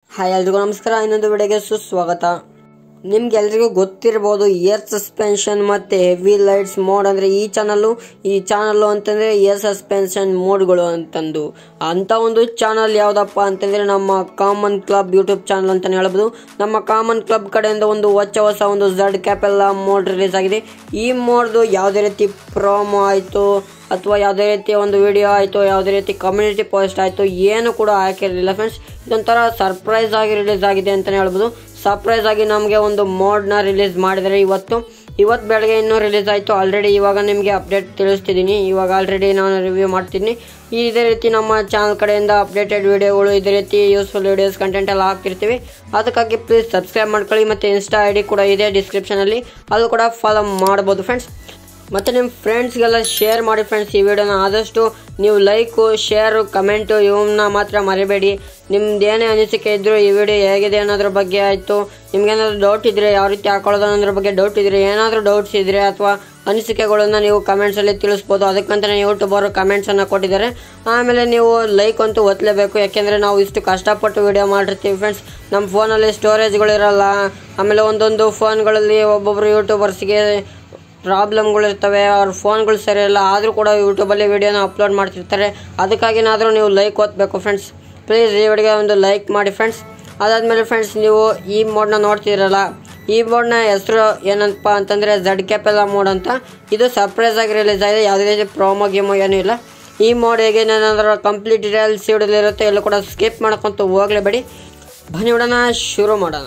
hi ಎಲ್ರಿಗೂ ನಮಸ್ಕಾರ ಇನ್ನೊಂದು ವಿಡಿಯೋಗೆ ಸುಸ್ವಾಗತ ನಿಮ್ಗೆ ಎಲ್ರಿಗೂ ಗೊತ್ತಿರ್ಬೋದು ಏರ್ ಸಸ್ಪೆನ್ಷನ್ ಮತ್ತೆ ಹೆವಿ ಲೈಟ್ಸ್ ಮೋಡ್ ಅಂದ್ರೆ ಈ ಚಾನಲ್ಲು ಈ ಚಾನಲ್ಲು ಅಂತಂದ್ರೆ ಏರ್ ಸಸ್ಪೆನ್ಷನ್ ಮೋಡ್ಗಳು ಅಂತಂದು ಅಂತ ಒಂದು ಚಾನಲ್ ಯಾವ್ದಪ್ಪ ಅಂತಂದ್ರೆ ನಮ್ಮ ಕಾಮನ್ ಕ್ಲಬ್ ಯೂಟ್ಯೂಬ್ ಚಾನಲ್ ಅಂತಾನೆ ಹೇಳ್ಬೋದು ನಮ್ಮ ಕಾಮನ್ ಕ್ಲಬ್ ಕಡೆಯಿಂದ ಒಂದು ಹೊಸ ಹೊಸ ಒಂದು ಝಡ್ ಕ್ಯಾಪೆಲ್ಲ ಮೋಡ್ ರಿಲೀಸ್ ಆಗಿದೆ ಈ ಮೋಡ್ದು ಯಾವುದೇ ರೀತಿ ಪ್ರೋಮೋ ಆಯಿತು ಅಥವಾ ಯಾವುದೇ ರೀತಿಯ ಒಂದು ವಿಡಿಯೋ ಆಯಿತು ಯಾವುದೇ ರೀತಿ ಕಮ್ಯುನಿಟಿ ಪೋಸ್ಟ್ ಆಯಿತು ಏನು ಕೂಡ ಹಾಕಿರಲಿಲ್ಲ ಫ್ರೆಂಡ್ಸ್ ಇದೊಂಥರ ಸರ್ಪ್ರೈಸ್ ಆಗಿ ರಿಲೀಸ್ ಆಗಿದೆ ಅಂತಲೇ ಹೇಳ್ಬೋದು ಸರ್ಪ್ರೈಸ್ ಆಗಿ ನಮಗೆ ಒಂದು ಮೋಡ್ನ ರಿಲೀಸ್ ಮಾಡಿದರೆ ಇವತ್ತು ಇವತ್ತು ಬೆಳಗ್ಗೆ ಇನ್ನೂ ರಿಲೀಸ್ ಆಯಿತು ಆಲ್ರೆಡಿ ಇವಾಗ ನಿಮಗೆ ಅಪ್ಡೇಟ್ ತಿಳಿಸ್ತಿದ್ದೀನಿ ಇವಾಗ ಆಲ್ರೆಡಿ ನಾನು ರಿವ್ಯೂ ಮಾಡ್ತಿದ್ದೀನಿ ಇದೇ ರೀತಿ ನಮ್ಮ ಚಾನಲ್ ಕಡೆಯಿಂದ ಅಪ್ಡೇಟೆಡ್ ವಿಡಿಯೋಗಳು ಇದೇ ರೀತಿ ಯೂಸ್ಫುಲ್ ವಿಡಿಯೋಸ್ ಕಂಟೆಂಟ್ ಎಲ್ಲ ಹಾಕ್ತಿರ್ತೀವಿ ಅದಕ್ಕಾಗಿ ಪ್ಲೀಸ್ ಸಬ್ಸ್ಕ್ರೈಬ್ ಮಾಡ್ಕೊಳ್ಳಿ ಮತ್ತು ಇನ್ಸ್ಟಾ ಐ ಡಿ ಕೂಡ ಇದೆ ಡಿಸ್ಕ್ರಿಪ್ಷನಲ್ಲಿ ಅದು ಕೂಡ ಫಾಲೋ ಮಾಡ್ಬೋದು ಫ್ರೆಂಡ್ಸ್ ಮತ್ತು ನಿಮ್ಮ ಫ್ರೆಂಡ್ಸ್ಗೆಲ್ಲ ಶೇರ್ ಮಾಡಿ ಫ್ರೆಂಡ್ಸ್ ಈ ವಿಡಿಯೋನ ಆದಷ್ಟು ನೀವು ಲೈಕು ಶೇರು ಕಮೆಂಟು ಇವನ್ನ ಮಾತ್ರ ಮರಿಬೇಡಿ ನಿಮ್ದು ಏನೇ ಅನಿಸಿಕೆ ಇದ್ದರೂ ಈ ವಿಡಿಯೋ ಹೇಗಿದೆ ಅನ್ನೋದ್ರ ಬಗ್ಗೆ ಆಯಿತು ನಿಮ್ಗೇನಾದರೂ ಡೌಟ್ ಇದ್ದರೆ ಯಾವ ರೀತಿ ಹಾಕೊಳ್ಳೋದು ಅನ್ನೋದ್ರ ಬಗ್ಗೆ ಡೌಟ್ ಇದ್ದರೆ ಏನಾದರೂ ಡೌಟ್ಸ್ ಇದ್ದರೆ ಅಥವಾ ಅನಿಸಿಕೆಗಳನ್ನು ನೀವು ಕಮೆಂಟ್ಸಲ್ಲಿ ತಿಳಿಸ್ಬೋದು ಅದಕ್ಕಂತಲೇ ಯೂಟ್ಯೂಬರು ಕಮೆಂಟ್ಸನ್ನು ಕೊಟ್ಟಿದ್ದಾರೆ ಆಮೇಲೆ ನೀವು ಲೈಕ್ ಅಂತೂ ಒತ್ತಲೇಬೇಕು ಯಾಕೆಂದರೆ ನಾವು ಇಷ್ಟು ಕಷ್ಟಪಟ್ಟು ವಿಡಿಯೋ ಮಾಡಿರ್ತೀವಿ ಫ್ರೆಂಡ್ಸ್ ನಮ್ಮ ಫೋನಲ್ಲಿ ಸ್ಟೋರೇಜ್ಗಳಿರಲ್ಲ ಆಮೇಲೆ ಒಂದೊಂದು ಫೋನ್ಗಳಲ್ಲಿ ಒಬ್ಬೊಬ್ಬರು ಯೂಟ್ಯೂಬರ್ಸ್ಗೆ ಪ್ರಾಬ್ಲಮ್ಗಳು ಇರ್ತವೆ ಅವ್ರ ಫೋನ್ಗಳು ಸರಿ ಇಲ್ಲ ಆದರೂ ಕೂಡ ಯೂಟ್ಯೂಬಲ್ಲಿ ವೀಡಿಯೋನ ಅಪ್ಲೋಡ್ ಮಾಡ್ತಿರ್ತಾರೆ ಅದಕ್ಕಾಗಿನಾದರೂ ನೀವು ಲೈಕ್ ಓದ್ಬೇಕು ಫ್ರೆಂಡ್ಸ್ ಪ್ಲೀಸ್ ಈ ವಿಡಿಯೋಗೆ ಒಂದು ಲೈಕ್ ಮಾಡಿ ಫ್ರೆಂಡ್ಸ್ ಅದಾದಮೇಲೆ ಫ್ರೆಂಡ್ಸ್ ನೀವು ಈ ಮೋಡ್ನ ನೋಡ್ತಿರಲ್ಲ ಈ ಮೋಡ್ನ ಹೆಸರು ಏನಪ್ಪ ಅಂತಂದರೆ ಜಡ್ ಕ್ಯಾಪೆಲ್ಲ ಮೋಡ್ ಅಂತ ಇದು ಸರ್ಪ್ರೈಸ್ ಆಗಿ ರಿಲೀಸ್ ಆಗಿದೆ ಯಾವುದೇ ರೀತಿ ಪ್ರೋಮೋ ಗೇಮೋ ಏನೂ ಇಲ್ಲ ಈ ಮೋಡ್ ಹೇಗೆ ಏನಾದರೂ ಕಂಪ್ಲೀಟ್ ಡೀಟೇಲ್ಸ್ ಇಡಲಿರುತ್ತೆ ಎಲ್ಲೂ ಕೂಡ ಸ್ಕಿಪ್ ಮಾಡ್ಕೊಂತ ಹೋಗಲೇಬೇಡಿ ಬನ್ನಿ ಬಿಡೋಣ ಶುರು ಮಾಡೋಣ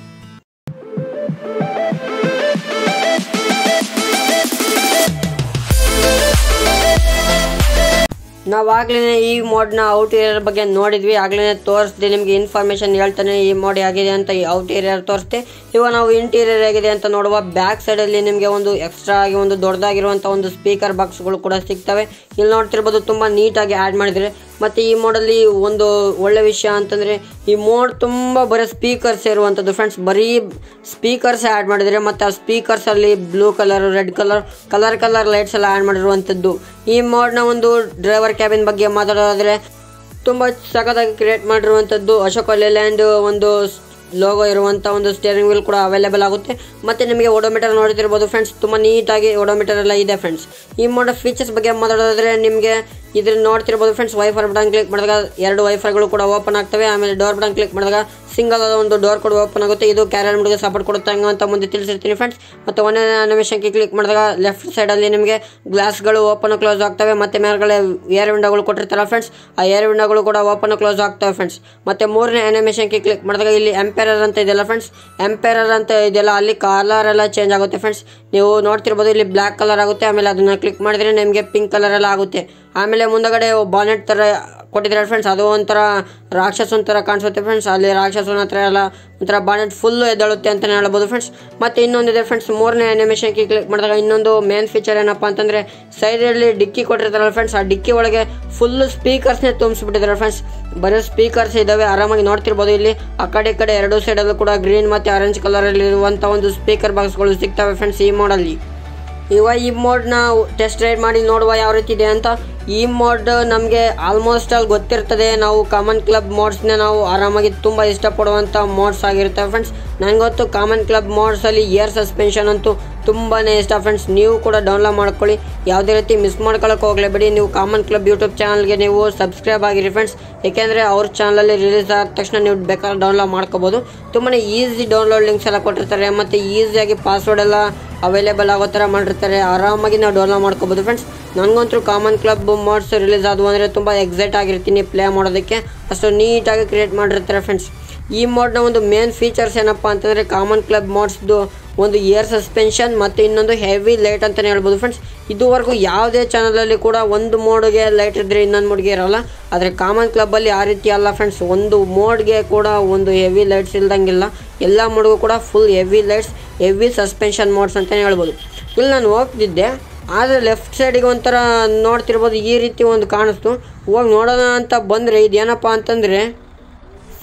ನಾವು ಆಗ್ಲೇ ಈ ಮೋಡ್ನ ಔಟ್ ಏರಿಯರ್ ಬಗ್ಗೆ ನೋಡಿದ್ವಿ ಆಗ್ಲೇ ತೋರಿಸ್ದೆ ನಿಮಗೆ ಇನ್ಫಾರ್ಮೇಶನ್ ಹೇಳ್ತಾನೆ ಈ ಮೋಡ್ ಆಗಿದೆ ಅಂತ ಈ ಔಟ್ ಏರಿಯರ್ ತೋರಿಸ್ದೆ ಇವಾಗ ನಾವು ಇಂಟೀರಿಯರ್ ಆಗಿದೆ ಅಂತ ನೋಡುವ ಬ್ಯಾಕ್ ಸೈಡಲ್ಲಿ ನಿಮಗೆ ಒಂದು ಎಕ್ಸ್ಟ್ರಾ ಆಗಿ ಒಂದು ದೊಡ್ಡದಾಗಿರುವಂಥ ಒಂದು ಸ್ಪೀಕರ್ ಬಾಕ್ಸ್ಗಳು ಕೂಡ ಸಿಗ್ತವೆ ಇಲ್ಲಿ ನೋಡ್ತಿರ್ಬೋದು ತುಂಬ ನೀಟಾಗಿ ಆ್ಯಡ್ ಮಾಡಿದರೆ ಮತ್ತು ಈ ಮೋಡಲ್ಲಿ ಒಂದು ಒಳ್ಳೆ ವಿಷಯ ಅಂತಂದರೆ ಈ ಮೋಡ್ ತುಂಬ ಬರೀ ಸ್ಪೀಕರ್ಸ್ ಇರುವಂಥದ್ದು ಫ್ರೆಂಡ್ಸ್ ಬರೀ ಸ್ಪೀಕರ್ಸ್ ಆ್ಯಡ್ ಮಾಡಿದರೆ ಮತ್ತು ಆ ಸ್ಪೀಕರ್ಸಲ್ಲಿ blue colour red colour colour colour lights ಎಲ್ಲ ಆ್ಯಡ್ ಮಾಡಿರುವಂಥದ್ದು ಈ ಮೋಡ್ನ ಒಂದು ಡ್ರೈವರ್ ಕ್ಯಾಬಿನ್ ಬಗ್ಗೆ ಮಾತಾಡೋದಾದರೆ ತುಂಬ ಸಖತ್ತಾಗಿ ಕ್ರಿಯೇಟ್ ಮಾಡಿರುವಂಥದ್ದು ಅಶೋಕ್ ಲೇಲ್ಯಾಂಡ್ ಒಂದು ಲೋಗೋ ಇರುವಂಥ ಒಂದು ಸ್ಟೇರಿಂಗ್ ವೀಲ್ ಕೂಡ ಅವೈಲೇಬಲ್ ಆಗುತ್ತೆ ಮತ್ತು ನಿಮಗೆ ಓಡೋಮೀಟರ್ ನೋಡ್ತಿರ್ಬೋದು ಫ್ರೆಂಡ್ಸ್ ತುಂಬ ನೀಟಾಗಿ ಓಡೋಮೀಟರ್ ಎಲ್ಲ ಇದೆ ಫ್ರೆಂಡ್ಸ್ ಈ ಮಾಡೋ ಫೀಚರ್ಸ್ ಬಗ್ಗೆ ಮಾತಾಡೋದಾದರೆ ನಿಮಗೆ ಇದ್ರ ನೋಡ್ತಿರ್ಬೋದು ಫ್ರೆಂಡ್ಸ್ ವೈಫರ್ ಬಟನ್ ಕ್ಲಿಕ್ ಮಾಡಿದಾಗ ಎರಡು ವೈಫರ್ಗಳು ಕೂಡ ಓಪನ್ ಆಗ್ತವೆ ಆಮೇಲೆ ಡೋರ್ ಬಟನ್ ಕ್ಲಿಕ್ ಮಾಡಿದಾಗ ಸಿಂಗಲ್ ಆದ ಒಂದು ಡೋರ್ ಕೂಡ ಓಪನ್ ಆಗುತ್ತೆ ಇದು ಕ್ಯಾರಿಯರ್ ಮೋಡ್ಗೆ ಸಪೋರ್ಟ್ ಕೊಡುತ್ತೆ ಹಂಗೆ ಅಂತ ಮುಂದೆ ತಿಳಿಸಿರ್ತೀನಿ ಫ್ರೆಂಡ್ಸ್ ಮತ್ತು ಒಂದನೇ ಅನಿಮೇಷನ್ಗೆ ಕ್ಲಿಕ್ ಮಾಡಿದಾಗ ಲೆಫ್ಟ್ ಸೈಡಲ್ಲಿ ನಿಮಗೆ ಗ್ಲಾಸ್ಗಳು ಓಪನ್ ಕ್ಲೋಸ್ ಆಗ್ತವೆ ಮತ್ತು ಮೇಲ್ಗಡೆ ಏರ್ ವಿಂಡೋಗಳು ಕೊಟ್ಟಿರ್ತಾರಲ್ಲ ಫ್ರೆಂಡ್ಸ್ ಆ ಏರ್ ವಿಂಡೋಗಳು ಕೂಡ ಓಪನ್ ಕ್ಲೋಸ್ ಆಗ್ತವೆ ಫ್ರೆಂಡ್ಸ್ ಮತ್ತು ಮೂರನೇ ಅನಿಮೇಷನ್ಗೆ ಕ್ಲಿಕ್ ಮಾಡಿದಾಗ ಇಲ್ಲಿ ಎಂಪೈರರ್ ಅಂತ ಇದೆಯಲ್ಲ ಫ್ರೆಂಡ್ಸ್ ಎಂಪೈರರ್ ಅಂತ ಇದೆಯಲ್ಲ ಅಲ್ಲಿ ಕಲರ್ ಎಲ್ಲ ಚೇಂಜ್ ಆಗುತ್ತೆ ಫ್ರೆಂಡ್ಸ್ ನೀವು ನೋಡ್ತಿರ್ಬೋದು ಇಲ್ಲಿ ಬ್ಲ್ಯಾಕ್ ಕಲರ್ ಆಗುತ್ತೆ ಆಮೇಲೆ ಅದನ್ನು ಕ್ಲಿಕ್ ಮಾಡಿದ್ರೆ ನಿಮಗೆ ಪಿಂಕ್ ಕಲರ್ ಎಲ್ಲ ಆಗುತ್ತೆ ಆಮೇಲೆ ಮುಂದಗಡೆ ಬಾನೆಟ್ ಥರ ಕೊಟ್ಟಿದ್ದಾರೆ ಫ್ರೆಂಡ್ಸ್ ಅದು ಒಂಥರ ರಾಕ್ಷಸನ ಥರ ಕಾಣಿಸುತ್ತೆ ಫ್ರೆಂಡ್ಸ್ ಅಲ್ಲಿ ರಾಕ್ಷಸನ ಹತ್ರ ಎಲ್ಲ ಒಂಥರ ಬಾನೆಟ್ ಫುಲ್ಲು ಎದ್ದೇಳುತ್ತೆ ಅಂತಲೇ ಹೇಳ್ಬೋದು ಫ್ರೆಂಡ್ಸ್ ಮತ್ತು ಇನ್ನೊಂದಿದೆ ಫ್ರೆಂಡ್ಸ್ ಮೂರನೇ ಅನಿಮೇಷನ್ಗೆ ಕ್ಲಿಕ್ ಮಾಡಿದಾಗ ಇನ್ನೊಂದು ಮೇನ್ ಫೀಚರ್ ಏನಪ್ಪ ಅಂತಂದರೆ ಸೈಡಲ್ಲಿ ಡಿಕ್ಕಿ ಕೊಟ್ಟಿರ್ತಾರಲ್ಲ ಫ್ರೆಂಡ್ಸ್ ಆ ಡಿಕ್ಕಿ ಒಳಗೆ ಫುಲ್ಲು ಸ್ಪೀಕರ್ಸ್ನೇ ತುಂಬಿಸ್ಬಿಟ್ಟಿದ್ದಾರೆ ಫ್ರೆಂಡ್ಸ್ ಬರೀ ಸ್ಪೀಕರ್ಸ್ ಇದ್ದಾವೆ ಆರಾಮಾಗಿ ನೋಡ್ತಿರ್ಬೋದು ಇಲ್ಲಿ ಆ ಕಡೆ ಈ ಕಡೆ ಎರಡು ಸೈಡಲ್ಲೂ ಕೂಡ ಗ್ರೀನ್ ಮತ್ತು ಆರೆಂಜ್ ಕಲರಲ್ಲಿ ಇರುವಂಥ ಒಂದು ಸ್ಪೀಕರ್ ಬಾಕ್ಸ್ಗಳು ಸಿಗ್ತವೆ ಫ್ರೆಂಡ್ಸ್ ಈ ಮಾಡಲ್ಲಿ ಇವಾಗ ಈ ಮೋಡ್ನ ಟೆಸ್ಟ್ ರೈಡ್ ಮಾಡಿ ನೋಡುವ ಯಾವ ರೀತಿ ಇದೆ ಅಂತ ಈ ಮೋಡ್ ನಮಗೆ ಆಲ್ಮೋಸ್ಟ್ ಅಲ್ಲಿ ಗೊತ್ತಿರ್ತದೆ ನಾವು ಕಾಮನ್ ಕ್ಲಬ್ ಮೋಡ್ಸ್ನ ನಾವು ಆರಾಮಾಗಿ ತುಂಬ ಇಷ್ಟಪಡುವಂಥ ಮೋಡ್ಸ್ ಆಗಿರ್ತವೆ ಫ್ರೆಂಡ್ಸ್ ನನಗೊತ್ತು ಕಾಮನ್ ಕ್ಲಬ್ ಮೋಡ್ಸಲ್ಲಿ ಏರ್ ಸಸ್ಪೆನ್ಷನ್ ಅಂತೂ ತುಂಬಾ ಇಷ್ಟ ಫ್ರೆಂಡ್ಸ್ ನೀವು ಕೂಡ ಡೌನ್ಲೋಡ್ ಮಾಡ್ಕೊಳ್ಳಿ ಯಾವುದೇ ರೀತಿ ಮಿಸ್ ಮಾಡ್ಕೊಳ್ಳೋಕೆ ಹೋಗಲೇಬೇಡಿ ನೀವು ಕಾಮನ್ ಕ್ಲಬ್ ಯೂಟ್ಯೂಬ್ ಚಾನಲ್ಗೆ ನೀವು ಸಬ್ಸ್ಕ್ರೈಬ್ ಆಗಿರಿ ಫ್ರೆಂಡ್ಸ್ ಏಕೆಂದರೆ ಅವ್ರ ಚಾನಲಲ್ಲಿ ರಿಲೀಸ್ ಆದ ತಕ್ಷಣ ನೀವು ಬೇಕಾದ್ರೆ ಡೌನ್ಲೋಡ್ ಮಾಡ್ಕೋಬೋದು ತುಂಬಾ ಈಸಿ ಡೌನ್ಲೋಡ್ ಲಿಂಕ್ಸ್ ಎಲ್ಲ ಕೊಟ್ಟಿರ್ತಾರೆ ಮತ್ತು ಈಸಿಯಾಗಿ ಪಾಸ್ವರ್ಡ್ ಎಲ್ಲ ಅವೈಲೇಬಲ್ ಆಗೋ ಥರ ಮಾಡಿರ್ತಾರೆ ಆರಾಮಾಗಿ ನಾವು ಡೌನ್ಲೋಡ್ ಮಾಡ್ಕೋಬೋದು ಫ್ರೆಂಡ್ಸ್ ನನಗಂತೂ ಕಾಮನ್ ಕ್ಲಬ್ ಮೋಡ್ಸ್ ರಿಲೀಸ್ ಆದವು ಅಂದರೆ ತುಂಬ ಎಕ್ಸೈಟ್ ಆಗಿರ್ತೀನಿ ಪ್ಲೇ ಮಾಡೋದಕ್ಕೆ ಅಷ್ಟು ನೀಟಾಗಿ ಕ್ರಿಯೇಟ್ ಮಾಡಿರ್ತಾರೆ ಫ್ರೆಂಡ್ಸ್ ಈ ಮೋಡ್ನ ಒಂದು ಮೇನ್ ಫೀಚರ್ಸ್ ಏನಪ್ಪ ಅಂತಂದರೆ ಕಾಮನ್ ಕ್ಲಬ್ ಮೋಡ್ಸ್ದು ಒಂದು ಏರ್ ಸಸ್ಪೆನ್ಷನ್ ಮತ್ತು ಇನ್ನೊಂದು ಹೆವಿ ಲೈಟ್ ಅಂತಲೇ ಹೇಳ್ಬೋದು ಫ್ರೆಂಡ್ಸ್ ಇದುವರೆಗೂ ಯಾವುದೇ ಚಾನಲಲ್ಲಿ ಕೂಡ ಒಂದು ಮೋಡ್ಗೆ ಲೈಟ್ ಇದ್ದರೆ ಇನ್ನೊಂದು ಮೋಡ್ಗೆ ಇರೋಲ್ಲ ಆದರೆ ಕಾಮನ್ ಕ್ಲಬ್ಬಲ್ಲಿ ಆ ರೀತಿ ಅಲ್ಲ ಫ್ರೆಂಡ್ಸ್ ಒಂದು ಮೋಡ್ಗೆ ಕೂಡ ಒಂದು ಹೆವಿ ಲೈಟ್ಸ್ ಇಲ್ದಂಗಿಲ್ಲ ಎಲ್ಲ ಮೋಡ್ಗೂ ಕೂಡ full heavy lights heavy suspension mods ಅಂತಲೇ ಹೇಳ್ಬೋದು ಇಲ್ಲಿ ನಾನು ಹೋಗ್ತಿದ್ದೆ ಆದರೆ ಲೆಫ್ಟ್ ಸೈಡಿಗೆ ಒಂಥರ ನೋಡ್ತಿರ್ಬೋದು ಈ ರೀತಿ ಒಂದು ಕಾಣಿಸ್ತು ಹೋಗಿ ನೋಡೋಣ ಅಂತ ಬಂದರೆ ಇದೇನಪ್ಪ ಅಂತಂದರೆ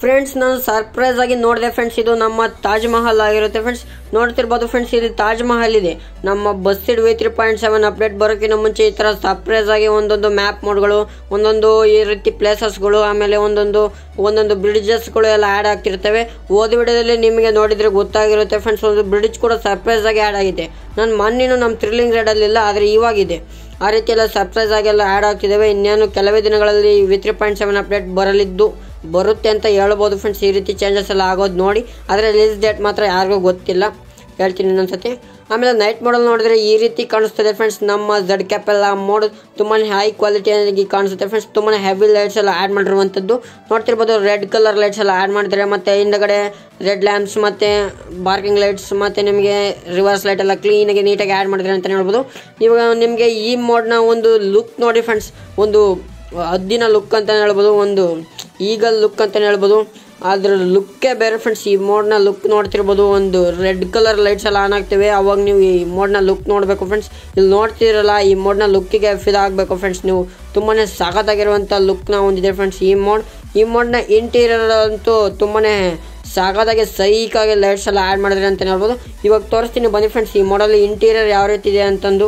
ಫ್ರೆಂಡ್ಸ್ ನಾನು ಸರ್ಪ್ರೈಸ್ ಆಗಿ ನೋಡಿದೆ ಫ್ರೆಂಡ್ಸ್ ಇದು ನಮ್ಮ ತಾಜ್ ಮಹಲ್ ಆಗಿರುತ್ತೆ ಫ್ರೆಂಡ್ಸ್ ನೋಡ್ತಿರ್ಬೋದು ಫ್ರೆಂಡ್ಸ್ ಇಲ್ಲಿ ತಾಜ್ ಮಹಲ್ ಇದೆ ನಮ್ಮ Bussid V three point seven update ಬರೋಕ್ಕಿಂತ ಮುಂಚೆ ಈ ಥರ ಸರ್ಪ್ರೈಸ್ ಆಗಿ ಒಂದೊಂದು ಮ್ಯಾಪ್ ಮೋಡ್ಗಳು ಒಂದೊಂದು ಈ ರೀತಿ ಪ್ಲೇಸಸ್ಗಳು ಆಮೇಲೆ ಒಂದೊಂದು ಒಂದೊಂದು ಬ್ರಿಡ್ಜಸ್ಗಳು ಎಲ್ಲ ಆ್ಯಡ್ ಆಗ್ತಿರ್ತವೆ ಓದಿ ವಿಡಿಯೋದಲ್ಲಿ ನಿಮಗೆ ನೋಡಿದ್ರೆ ಗೊತ್ತಾಗಿರುತ್ತೆ ಫ್ರೆಂಡ್ಸ್ ಒಂದು ಬ್ರಿಡ್ಜ್ ಕೂಡ ಸರ್ಪ್ರೈಸ್ ಆಗಿ ಆ್ಯಡ್ ಆಗಿದೆ ನಾನು ಮೊನ್ನೆನೂ ನಮ್ಮ ಥ್ರಿಲ್ಲಿಂಗ್ ರೇಡಲ್ಲಿಲ್ಲ ಆದರೆ ಇವಾಗಿದೆ ಆ ರೀತಿ ಎಲ್ಲ ಸರ್ಪ್ರೈಸ್ ಆಗಿ ಎಲ್ಲ ಆ್ಯಡ್ ಆಗ್ತಿದ್ದಾವೆ ಇನ್ನೇನು ಕೆಲವೇ ದಿನಗಳಲ್ಲಿ V three point seven update ಬರಲಿದ್ದು ಬರುತ್ತೆ ಅಂತ ಹೇಳ್ಬೋದು ಫ್ರೆಂಡ್ಸ್ ಈ ರೀತಿ ಚೇಂಜಸ್ ಎಲ್ಲ ಆಗೋದು ನೋಡಿ ಆದರೆ ರಿಲೀಸ್ ಡೇಟ್ ಮಾತ್ರ ಯಾರಿಗೂ ಗೊತ್ತಿಲ್ಲ ಹೇಳ್ತೀನಿ ಇನ್ನೊಂದ್ಸತಿ ಆಮೇಲೆ ನೈಟ್ ಮಾಡಲ್ ನೋಡಿದ್ರೆ ಈ ರೀತಿ ಕಾಣಿಸ್ತದೆ ಫ್ರೆಂಡ್ಸ್ ನಮ್ಮ ಜಡ್ ಕ್ಯಾಪ್ ಎಲ್ಲ ಮೋಡ್ ತುಂಬಾ ಹೈ ಕ್ವಾಲಿಟಿಯಾಗಿ ಕಾಣಿಸುತ್ತೆ ಫ್ರೆಂಡ್ಸ್ ತುಂಬಾ ಹೆವಿ ಲೈಟ್ಸ್ ಎಲ್ಲ ಆ್ಯಡ್ ಮಾಡಿರುವಂಥದ್ದು ನೋಡ್ತಿರ್ಬೋದು ರೆಡ್ ಕಲರ್ ಲೈಟ್ಸ್ ಎಲ್ಲ ಆ್ಯಡ್ ಮಾಡಿದ್ದಾರೆ ಮತ್ತು ಹಿಂದಗಡೆ ರೆಡ್ ಲ್ಯಾಂಪ್ಸ್ ಮತ್ತು ಬಾರ್ಕಿಂಗ್ ಲೈಟ್ಸ್ ಮತ್ತು ನಿಮಗೆ ರಿವರ್ಸ್ ಲೈಟ್ ಎಲ್ಲ ಕ್ಲೀನಾಗಿ ನೀಟಾಗಿ ಆ್ಯಡ್ ಮಾಡಿದ್ದಾರೆ ಅಂತಲೇ ಹೇಳ್ಬೋದು ಇವಾಗ ನಿಮಗೆ ಈ ಮೋಡ್ನ ಒಂದು ಲುಕ್ ನೋಡಿ ಫ್ರೆಂಡ್ಸ್ ಒಂದು ಹದ್ದಿನ ಲುಕ್ ಅಂತಲೇ ಹೇಳ್ಬೋದು ಒಂದು ಈಗಲ್ ಲುಕ್ ಅಂತಲೇ ಹೇಳ್ಬೋದು ಅದ್ರ ಲುಕ್ಕೇ ಬೇರೆ ಫ್ರೆಂಡ್ಸ್ ಈ ಮೋಡ್ನ ಲುಕ್ ನೋಡ್ತಿರ್ಬೋದು ಒಂದು ರೆಡ್ ಕಲರ್ ಲೈಟ್ಸ್ ಎಲ್ಲ ಆನ್ ಆಗ್ತಿವೆ ಅವಾಗ ನೀವು ಈ ಮೋಡ್ನ ಲುಕ್ ನೋಡಬೇಕು ಫ್ರೆಂಡ್ಸ್ ಇಲ್ಲಿ ನೋಡ್ತಿರಲ್ಲ ಈ ಮೋಡ್ನ ಲುಕ್ಕಿಗೆ ಫಿಲ್ ಆಗಬೇಕು ಫ್ರೆಂಡ್ಸ್ ನೀವು ತುಂಬಾ ಸಖತ್ತಾಗಿರುವಂಥ ಲುಕ್ನ ಹೊಂದಿದೆ ಫ್ರೆಂಡ್ಸ್ ಈ ಮೋಡ್ ಈ ಮೋಡ್ನ ಇಂಟೀರಿಯರ್ ಅಂತೂ ತುಂಬಾ ಸಾಕಾದಾಗೆ ಸೈಕಾಗಿ ಲೈಟ್ಸ್ ಎಲ್ಲ ಆ್ಯಡ್ ಮಾಡಿದ್ರೆ ಅಂತಲೇ ಹೇಳ್ಬೋದು ಇವಾಗ ತೋರಿಸ್ತೀನಿ ಬನ್ನಿ ಫ್ರೆಂಡ್ಸ್ ಈ ಮಾಡಲ್ ಇಂಟೀರಿಯರ್ ಯಾವ ರೀತಿ ಇದೆ ಅಂತಂದು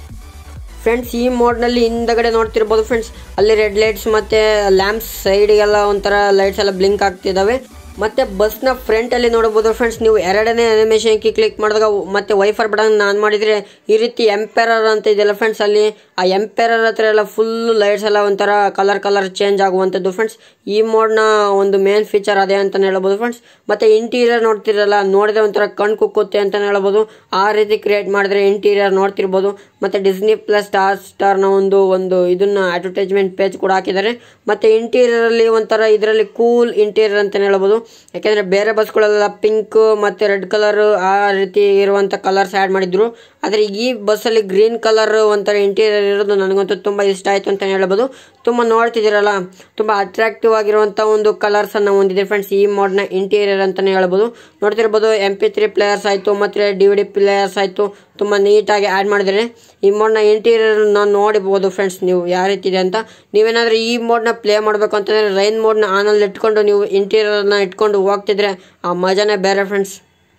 ಫ್ರೆಂಡ್ಸ್ ಈ ಮೋಡ್ನಲ್ಲಿ ಹಿಂದಗಡೆ ನೋಡ್ತಿರ್ಬೋದು ಫ್ರೆಂಡ್ಸ್ ಅಲ್ಲಿ ರೆಡ್ ಲೈಟ್ಸ್ ಮತ್ತು ಲ್ಯಾಂಪ್ಸ್ ಸೈಡಿಗೆಲ್ಲ ಒಂಥರ ಲೈಟ್ಸ್ ಎಲ್ಲ ಬ್ಲಿಂಕ್ ಆಗ್ತಿದ್ದಾವೆ ಮತ್ತೆ ಬಸ್ನ ಫ್ರಂಟಲ್ಲಿ ನೋಡ್ಬೋದು ಫ್ರೆಂಡ್ಸ್ ನೀವು ಎರಡನೇ ಅನಿಮೇಷನ್ ಕಿ ಕ್ಲಿಕ್ ಮಾಡಿದಾಗ ಮತ್ತೆ ವೈಫರ್ ಬಟನ್ ಆನ್ ಮಾಡಿದರೆ ಈ ರೀತಿ ಎಂಪೆರರ್ ಅಂತ ಇದೆಯಲ್ಲ ಫ್ರೆಂಡ್ಸ್ ಅಲ್ಲಿ ಆ ಎಂಪೆರರ್ ಹತ್ರ ಎಲ್ಲ ಫುಲ್ ಲೈಟ್ಸ್ ಎಲ್ಲ ಒಂಥರ ಕಲರ್ ಕಲರ್ ಚೇಂಜ್ ಆಗುವಂಥದ್ದು ಫ್ರೆಂಡ್ಸ್ ಈ ಮೋಡ್ನ ಒಂದು ಮೇನ್ ಫೀಚರ್ ಅದೇ ಅಂತಲೇ ಹೇಳ್ಬೋದು ಫ್ರೆಂಡ್ಸ್ ಮತ್ತೆ ಇಂಟೀರಿಯರ್ ನೋಡ್ತಿರಲ್ಲ ನೋಡಿದ್ರೆ ಒಂಥರ ಕಣ್ ಕುಕ್ಕುತ್ತೆ ಅಂತಲೇ ಹೇಳ್ಬೋದು ಆ ರೀತಿ ಕ್ರಿಯೇಟ್ ಮಾಡಿದ್ರೆ ಇಂಟೀರಿಯರ್ ನೋಡ್ತಿರ್ಬೋದು ಮತ್ತೆ ಡಿಸ್ನಿ ಪ್ಲಸ್ ಸ್ಟಾರ್ ಸ್ಟಾರ್ನ ಒಂದು ಒಂದು ಇದನ್ನ ಅಡ್ವರ್ಟೈಸ್ಮೆಂಟ್ ಪೇಜ್ ಕೂಡ ಹಾಕಿದ್ದಾರೆ ಮತ್ತೆ ಇಂಟೀರಿಯರ್ ಅಲ್ಲಿ ಒಂಥರ ಇದರಲ್ಲಿ ಕೂಲ್ ಇಂಟೀರಿಯರ್ ಅಂತಲೇ ಹೇಳ್ಬೋದು ಯಾಕೆಂದ್ರೆ ಬೇರೆ ಬಸ್ಗಳೆಲ್ಲ ಪಿಂಕ್ ಮತ್ತೆ ರೆಡ್ ಕಲರ್ ಆ ರೀತಿ ಇರುವಂತ ಕಲರ್ಸ್ ಆ್ಯಡ್ ಮಾಡಿದ್ರು ಆದರೆ ಈ ಬಸ್ಸಲ್ಲಿ ಗ್ರೀನ್ ಕಲರ್ ಒಂಥರ ಇಂಟೀರಿಯರ್ ಇರೋದು ನನಗಂತೂ ತುಂಬ ಇಷ್ಟ ಆಯಿತು ಅಂತ ಹೇಳ್ಬೋದು ತುಂಬ ನೋಡ್ತಿದ್ದೀರಲ್ಲ ತುಂಬ ಅಟ್ರಾಕ್ಟಿವ್ ಆಗಿರುವಂಥ ಒಂದು ಕಲರ್ಸನ್ನು ಹೊಂದಿದೆ ಫ್ರೆಂಡ್ಸ್ ಈ ಮೋಡ್ನ ಇಂಟೀರಿಯರ್ ಅಂತಲೇ ಹೇಳ್ಬೋದು ನೋಡ್ತಿರ್ಬೋದು ಎಮ್ ಪಿ ತ್ರೀ ಪ್ಲೇಯರ್ಸ್ ಆಯಿತು ಮತ್ತು ಡಿ ವಿ ಡಿ ಪ್ಲೇಯರ್ಸ್ ಆಯಿತು ತುಂಬ ನೀಟಾಗಿ ಆ್ಯಡ್ ಮಾಡಿದ್ದಾರೆ ಈ ಮೋಡ್ನ ಇಂಟೀರಿಯರ್ನ ನೋಡಿಬೋದು ಫ್ರೆಂಡ್ಸ್ ನೀವು ಯಾವ ರೀತಿ ಇದೆ ಅಂತ ನೀವೇನಾದರೂ ಈ ಮೋಡ್ನ ಪ್ಲೇ ಮಾಡಬೇಕು ಅಂತಂದರೆ ರೈನ್ ಮೋಡ್ನ ಆನಲ್ಲಿ ಇಟ್ಕೊಂಡು ನೀವು ಇಂಟೀರಿಯರ್ನ ಇಟ್ಕೊಂಡು ಹೋಗ್ತಿದ್ರೆ ಆ ಮಜಾನೇ ಬೇರೆ ಫ್ರೆಂಡ್ಸ್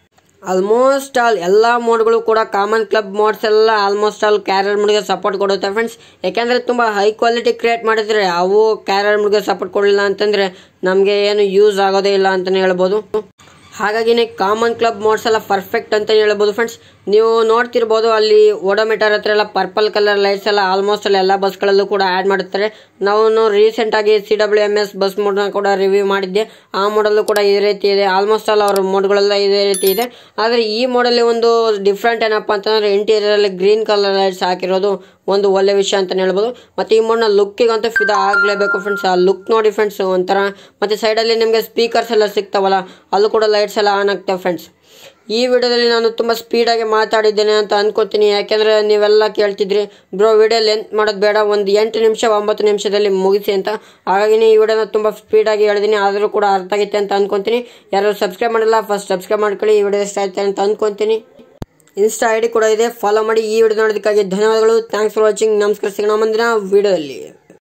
ಆಲ್ಮೋಸ್ಟ್ ಆಲ್ ಎಲ್ಲ ಮೋಡ್ಗಳು ಕೂಡ ಕಾಮನ್ ಕ್ಲಬ್ ಮೋಡ್ಸ್ ಎಲ್ಲ ಆಲ್ಮೋಸ್ಟ್ ಆಲ್ ಕ್ಯಾರಿಯರ್ ಮೋಡ್ಗೆ ಸಪೋರ್ಟ್ ಕೊಡುತ್ತೆ ಫ್ರೆಂಡ್ಸ್ ಯಾಕೆಂದರೆ ತುಂಬ ಹೈ ಕ್ವಾಲಿಟಿ ಕ್ರಿಯೇಟ್ ಮಾಡಿದ್ರೆ ಅವು ಕ್ಯಾರಿಯರ್ ಮೋಡ್ಗೆ ಸಪೋರ್ಟ್ ಕೊಡಲಿಲ್ಲ ಅಂತಂದರೆ ನಮಗೆ ಏನು ಯೂಸ್ ಆಗೋದೇ ಇಲ್ಲ ಅಂತಲೇ ಹೇಳ್ಬೋದು ಹಾಗಾಗಿನೇ ಕಾಮನ್ ಕ್ಲಬ್ ಮೋಡ್ಸ್ ಎಲ್ಲ ಪರ್ಫೆಕ್ಟ್ ಅಂತ ಹೇಳ್ಬೋದು ಫ್ರೆಂಡ್ಸ್ ನೀವು ನೋಡ್ತಿರ್ಬೋದು ಅಲ್ಲಿ ಓಡೋಮೀಟರ್ ಹತ್ರ ಎಲ್ಲ ಪರ್ಪಲ್ ಕಲರ್ ಲೈಟ್ಸ್ ಎಲ್ಲ ಆಲ್ಮೋಸ್ಟ್ ಅಲ್ಲಿ ಎಲ್ಲ ಬಸ್ಗಳಲ್ಲೂ ಕೂಡ ಆ್ಯಡ್ ಮಾಡುತ್ತಾರೆ ನಾವು ರೀಸೆಂಟ್ ಆಗಿ C W M S bus ಮೋಡ್ನ ಕೂಡ ರಿವ್ಯೂ ಮಾಡಿದ್ದೆ ಆ ಮಾಡಲ್ಲೂ ಕೂಡ ಇದೇ ರೀತಿ ಇದೆ ಆಲ್ಮೋಸ್ಟ್ ಆಲ್ ಅವ್ರ ಮೋಡ್ಗಳೆಲ್ಲ ಇದೇ ರೀತಿ ಇದೆ ಆದರೆ ಈ ಮೋಡಲ್ಲಿ ಒಂದು ಡಿಫ್ರೆಂಟ್ ಏನಪ್ಪ ಅಂತಂದ್ರೆ ಇಂಟೀರಿಯರ್ ಅಲ್ಲಿ ಗ್ರೀನ್ ಕಲರ್ ಲೈಟ್ಸ್ ಹಾಕಿರೋದು ಒಂದು ಒಳ್ಳೆ ವಿಷಯ ಅಂತಲೇ ಹೇಳ್ಬೋದು ಮತ್ತು ಈ ಮೋಡ್ನ ಲುಕ್ಕಿಗಂತೂ ಫಿದಾ ಆಗಲೇಬೇಕು ಫ್ರೆಂಡ್ಸ್ ಆ ಲುಕ್ ನೋಡಿ ಫ್ರೆಂಡ್ಸ್ ಒಂಥರ ಮತ್ತು ಸೈಡಲ್ಲಿ ನಿಮಗೆ ಸ್ಪೀಕರ್ಸ್ ಎಲ್ಲ ಸಿಗ್ತಾವಲ್ಲ ಅಲ್ಲೂ ಕೂಡ ಲೈಟ್ಸ್ ಎಲ್ಲ ಆನ್ ಆಗ್ತವೆ ಫ್ರೆಂಡ್ಸ್ ಈ ವಿಡಿಯೋದಲ್ಲಿ ನಾನು ತುಂಬ ಸ್ಪೀಡಾಗಿ ಮಾತಾಡಿದ್ದೇನೆ ಅಂತ ಅನ್ಕೋತೀನಿ ಯಾಕೆಂದರೆ ನೀವೆಲ್ಲ ಕೇಳ್ತಿದ್ರಿ ಬ್ರೋ ವಿಡಿಯೋ ಲೆಂತ್ ಮಾಡೋದು ಬೇಡ ಒಂದು ಎಂಟು ನಿಮಿಷ ಒಂಬತ್ತು ನಿಮಿಷದಲ್ಲಿ ಮುಗಿಸಿ ಅಂತ ಹಾಗಾಗಿ ಈ ವಿಡಿಯೋನ ತುಂಬ ಸ್ಪೀಡಾಗಿ ಹೇಳಿದ್ದೀನಿ ಆದರೂ ಕೂಡ ಅರ್ಥ ಆಗೈತೆ ಅಂತ ಅನ್ಕೊಂತೀನಿ ಯಾರು ಸಬ್ಸ್ಕ್ರೈಬ್ ಮಾಡಿಲ್ಲ ಫಸ್ಟ್ ಸಬ್ಸ್ಕ್ರೈಬ್ ಮಾಡ್ಕೊಳ್ಳಿ ಈ ವಿಡಿಯೋ ಇಷ್ಟ ಆಯ್ತು ಅಂತ ಅನ್ಕೊಂತೀನಿ ಇನ್ಸ್ಟಾ ಐ ಡಿ ಕೂಡ ಇದೆ ಫಾಲೋ ಮಾಡಿ ಈ ವಿಡಿಯೋ ನೋಡೋದಕ್ಕಾಗಿ ಧನ್ಯವಾದಗಳು ಥ್ಯಾಂಕ್ಸ್ ಫಾರ್ ವಾಚಿಂಗ್ ನಮಸ್ಕಾರ ಸಿಗೋಣ ಮುಂದಿನ ವಿಡಿಯೋದಲ್ಲಿ